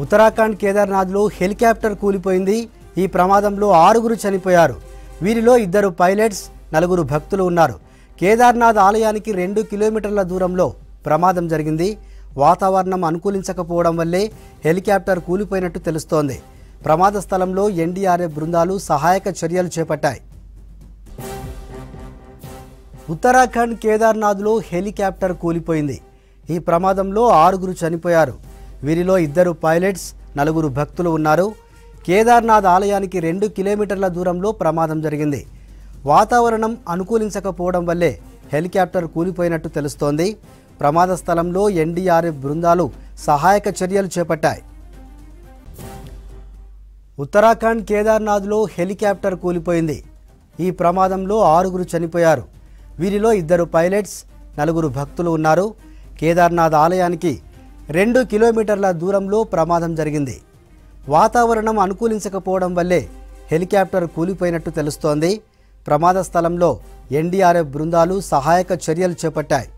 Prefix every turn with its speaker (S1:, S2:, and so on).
S1: Uttarakhand కేదార్నాథ్లో helicopter కూలిపోయింది ఈ ప్రమాదంలో ఆరుగురు చనిపోయారు వీరిలో ఇద్దరు పైలట్స్ నలుగురు భక్తులు ఉన్నారు కేదార్నాథ్ ఆలయానికి రెండు కిలోమీటర్ల దూరంలో ప్రమాదం జరిగింది వాతావరణం అనుకూలించకపోవడం వల్లే హెలికాప్టర్ కూలిపోయినట్టు తెలుస్తోంది ప్రమాద స్థలంలో ఎన్డీఆర్ఎఫ్ బృందాలు సహాయక చర్యలు చేపట్టాయి ఉత్తరాఖండ్ కేదార్నాథ్లో హెలికాప్టర్ కూలిపోయింది ఈ ప్రమాదంలో ఆరుగురు చనిపోయారు వీరిలో ఇద్దరు పైలట్స్ నలుగురు భక్తులు ఉన్నారు కేదార్నాథ్ ఆలయానికి రెండు కిలోమీటర్ల దూరంలో ప్రమాదం జరిగింది వాతావరణం అనుకూలించకపోవడం వల్లే హెలికాప్టర్ కూలిపోయినట్టు తెలుస్తోంది ప్రమాద స్థలంలో ఎన్డీఆర్ఎఫ్ బృందాలు సహాయక చర్యలు చేపట్టాయి ఉత్తరాఖండ్ కేదార్నాథ్లో హెలికాప్టర్ కూలిపోయింది ఈ ప్రమాదంలో ఆరుగురు చనిపోయారు వీరిలో ఇద్దరు పైలట్స్ నలుగురు భక్తులు ఉన్నారు కేదార్నాథ్ ఆలయానికి రెండు కిలోమీటర్ల దూరంలో ప్రమాదం జరిగింది వాతావరణం అనుకూలించకపోవడం వల్లే హెలికాప్టర్ కూలిపోయినట్టు తెలుస్తోంది ప్రమాద స్థలంలో ఎన్డీఆర్ఎఫ్ బృందాలు సహాయక చర్యలు చేపట్టాయి